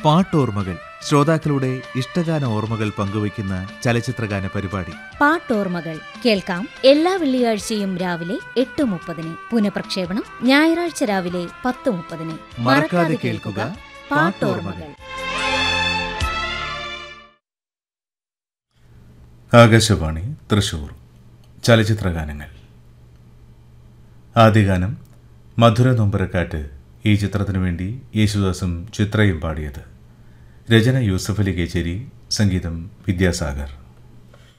പാട്ടോർമ്മകൾ ശ്രോതാക്കളുടെ ഇഷ്ടഗാന ഓർമ്മകൾ പങ്കുവയ്ക്കുന്ന ചലച്ചിത്രഗാന പരിപാടി പാട്ടോർമ്മകൾ കേൾക്കാം എല്ലാ വെള്ളിയാഴ്ചയും രാവിലെ എട്ട് മുപ്പതിന് പുനഃപ്രക്ഷേപണം ഞായറാഴ്ച രാവിലെ പത്ത് മുപ്പതിന് മറക്കാതെ കേൾക്കുക പാട്ടോർമ്മകൾ ആകാശവാണി തൃശൂർ ചലച്ചിത്രഗാനങ്ങൾ ആദ്യഗാനം മധുര നൊമ്പരക്കാറ്റ് ഈ ചിത്രത്തിനു വേണ്ടി യേശുദാസും ചിത്രയും പാടിയത് രചന യൂസഫ് അലി കേച്ചേരി സംഗീതം വിദ്യാസാഗർ